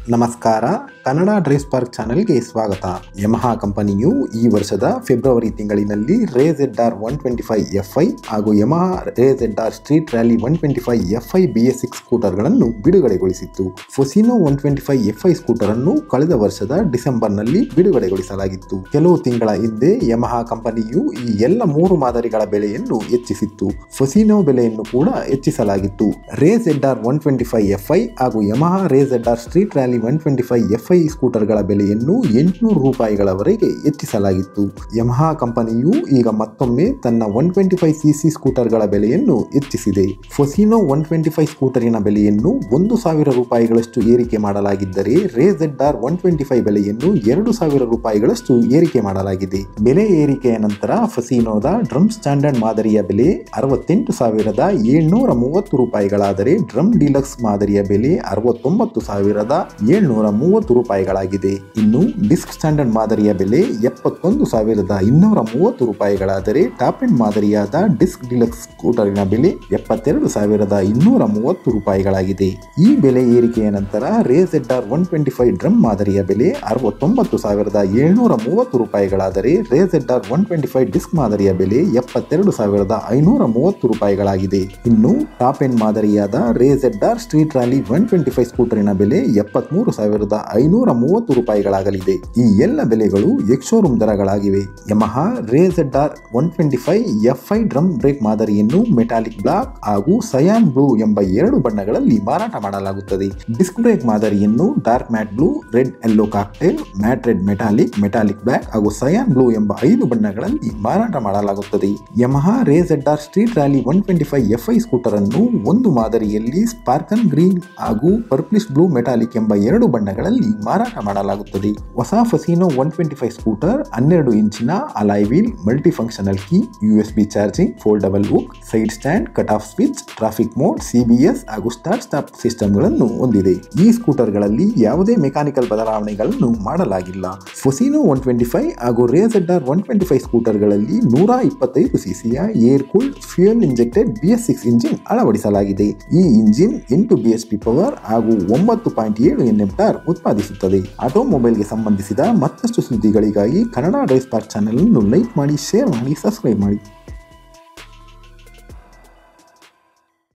ನಮಸ್ಕಾರ Kannada Drèze park ಚಾನೆಲ್ಗೆ ಸ್ವಾಗತ ಯಮಹಾ ಕಂಪನಿಯು ಈ ವರ್ಷದ ಫೆಬ್ರವರಿ ತಿಂಗಳಿನಲ್ಲಿ Ray Zed R one twenty five F I ಹಾಗೂ Yamaha Ray Zed R street rally one twenty five F I B S six ಸ್ಕೂಟರ್ಗಳನ್ನು ಬಿಡುಗಡೆಗೊಳಿಸಿತ್ತು Fascino one twenty five F I scooter ಅನ್ನು ಕಳೆದ ವರ್ಷದ ಡಿಸೆಂಬರ್ನಲ್ಲಿ ಬಿಡುಗಡೆಗೊಳಿಸಲಾಗಿತ್ತು ಕೆಲವು ತಿಂಗಳ ಹಿಂದೆ ಯಮಹಾ ಕಂಪನಿಯು ಈ ಎಲ್ಲ ಮೂರು ಮಾದರಿಗಳ ಬೆಲೆಯನ್ನು ಹೆಚ್ಚಿಸಿತ್ತು ಫೊಸಿನೋ ಬೆಲೆಯನ್ನು ಕೂಡ ಹೆಚ್ಚಿಸಲಾಗಿತ್ತು Ray Zed R one twenty five F I ಹಾಗೂ Yamaha Ray Zed R street rally one twenty five F I ಸ್ಕೂಟರ್ಗಳ ಬೆಲೆಯನ್ನು ಎಂಟುನೂರು ರೂಪಾಯಿಗಳವರೆಗೆ ಹೆಚ್ಚಿಸಲಾಗಿತ್ತು ಯಮಹಾ ಕಂಪನಿಯು ಈಗ ಮತ್ತೊಮ್ಮೆ ತನ್ನ one twenty five C C ಸ್ಕೂಟರ್ಗಳ ಬೆಲೆಯನ್ನು ಹೆಚ್ಚಿಸಿದೆ ಫೊಸಿನೋ ಒನ್ ಟ್ವೆಂಟಿ ಫೈವ್ ಸ್ಕೂಟರಿನ ಬೆಲೆಯನ್ನು ಒಂದು ಸಾವಿರ ರೂಪಾಯಿಗಳಷ್ಟು ಏರಿಕೆ ಮಾಡಲಾಗಿದ್ದರೆ Ray Zed R one twenty five ಬೆಲೆಯನ್ನು ಎರಡು ಸಾವಿರ ರೂಪಾಯಿಗಳಷ್ಟು ಏರಿಕೆ ಮಾಡಲಾಗಿದೆ ಬೆಲೆ ಏರಿಕೆಯ ನಂತರ ಫಸಿನೋದ ಡ್ರಮ್ ಸ್ಟ್ಯಾಂಡರ್ಡ್ ಮಾದರಿಯ ಬೆಲೆ ಅರವತ್ತೆಂಟು ಸಾವಿರದ ಏಳ್ನೂರ ಮೂವತ್ತು ರೂಪಾಯಿಗಳಾದರೆ ಡ್ರಮ್ ಡಿಲಕ್ಸ್ ಮಾದರಿಯ ಬೆಲೆ ಅರವತ್ತೊಂಬತ್ತು ಸಾವಿರದ ಏಳ್ನೂರ ಮೂವತ್ತು ರೂಪಾಯಿಗಳಾಗಿದೆ ಇನ್ನು ಡಿಸ್ಕ್ ಸ್ಟ್ಯಾಂಡರ್ಡ್ ಮಾದರಿಯ ಬೆಲೆ ಎಪ್ಪತ್ತೊಂದು ಸಾವಿರದ ಇನ್ನೂರ ಮೂವತ್ತು ರೂಪಾಯಿಗಳಾದರೆ ಟಾಪ್ ಎಂಡ್ ಮಾದರಿಯಾದ ಡಿಸ್ಕ್ ಡಿಲಕ್ಸ್ ಸ್ಕೂಟರಿನ ಬೆಲೆ ಎಪ್ಪತ್ತೆರಡು ಸಾವಿರದ ಇನ್ನೂರ ಮೂವತ್ತು ರೂಪಾಯಿಗಳಾಗಿದೆ ಈ ಬೆಲೆ ಏರಿಕೆಯ ನಂತರ Ray Zed R one twenty five drum ಮಾದರಿಯ ಬೆಲೆ ಅರವತ್ತೊಂಬತ್ತು ಸಾವಿರದ ಏಳ್ನೂರ ಮೂವತ್ತು ರೂಪಾಯಿಗಳಾದರೆ Ray Zed R one twenty five disc ಮಾದರಿಯ ಬೆಲೆ ಎಪ್ಪತ್ತೆರಡು ಸಾವಿರದ ಐನೂರ ಮೂವತ್ತು ರೂಪಾಯಿಗಳಾಗಿದೆ ಇನ್ನು ಟಾಪ್ ಎಂಡ್ ಮಾದರಿಯಾದ Ray Zed R street rally one twenty five ಸ್ಕೂಟರಿನ ಬೆಲೆ ಎಪ್ಪತ್ಮೂರು ಸಾವಿರದ ಐನೂರ ಮೂವತ್ತು ರೂಪಾಯಿಗಳಾಗಲಿದೆ ಈ ಎಲ್ಲ ಬೆಲೆಗಳು ಎಕ್ಶೋರೂಮ್ ದರಗಳಾಗಿವೆ Yamaha Ray Zed R one twenty five F I drum brake ಮಾದರಿಯನ್ನು ಮೆಟಾಲಿಕ್ ಬ್ಲಾಕ್ ಹಾಗೂ ಸಯಾನ್ ಬ್ಲೂ ಎಂಬ ಎರಡು ಬಣ್ಣಗಳಲ್ಲಿ ಮಾರಾಟ ಮಾಡಲಾಗುತ್ತದೆ ಡಿಸ್ಕ್ ಬ್ರೇಕ್ ಮಾದರಿಯನ್ನು dark matte blue red yellow cocktail matte red metallic metallic black ಹಾಗೂ ಸಯಾನ್ ಬ್ಲೂ ಎಂಬ ಐದು ಬಣ್ಣಗಳಲ್ಲಿ ಮಾರಾಟ ಮಾಡಲಾಗುತ್ತದೆ Yamaha Ray Zed R street rally one twenty five F I scooter ಅನ್ನು ಒಂದು ಮಾದರಿಯಲ್ಲಿ ಸ್ಪಾರ್ಕನ್ ಗ್ರೀನ್ ಹಾಗೂ ಪರ್ಪ್ಲಿಶ್ ಬ್ಲೂ ಮೆಟಾಲಿಕ್ ಎಂಬ ಎರಡು ಬಣ್ಣಗಳಲ್ಲಿ ಮಾರಾಟ ಮಾಡಲಾಗುತ್ತದೆ ಹೊಸ Fascino one twenty five scooter ಹನ್ನೆರಡು ಇಂಚಿನ alloy wheel multi functional key U S B charging foldable book side stand cut off switch traffic mode CBS ಹಾಗೂ ಸ್ಟಾರ್ಟ್ ಸ್ಟಾಪ್ ಸಿಸ್ಟಮ್ಗಳನ್ನು ಹೊಂದಿದೆ ಈ ಸ್ಕೂಟರ್ಗಳಲ್ಲಿ ಯಾವುದೇ ಮೆಕ್ಯಾನಿಕಲ್ ಬದಲಾವಣೆಗಳನ್ನು ಮಾಡಲಾಗಿಲ್ಲ ಫೊಸಿನೋ ಒನ್ ಟ್ವೆಂಟಿ ಫೈವ್ ಹಾಗೂ Ray Zed R one twenty five ಸ್ಕೂಟರ್ಗಳಲ್ಲಿ ನೂರ ಇಪ್ಪತ್ತೈದು ಸಿಸಿಯ air cooled fuel injected B S six engine ಅಳವಡಿಸಲಾಗಿದೆ ಈ ಇಂಜಿನ್ ಎಂಟು ಬಿ ಎಸ್ ಪಿ ಪವರ್ ಹಾಗೂ ಒಂಬತ್ತು ಪಾಯಿಂಟ್ ಏಳು ಎನ್ ಎಂ ಟಾರ್ ಉತ್ಪಾದಿಸುತ್ತದೆ ಆಟೋಮೊಬೈಲ್ಗೆ ಸಂಬಂಧಿಸಿದ ಮತ್ತಷ್ಟು ಸುದ್ದಿಗಳಿಗಾಗಿ ಕನ್ನಡ ಡ್ರೈಸ್ ಪಾರ್ಕ್ ಚಾನೆಲ್ ಅನ್ನು ಲೈಕ್ ಮಾಡಿ ಶೇರ್ ಮಾಡಿ ಸಬ್ಸ್ಕ್ರೈಬ್ ಮಾಡಿ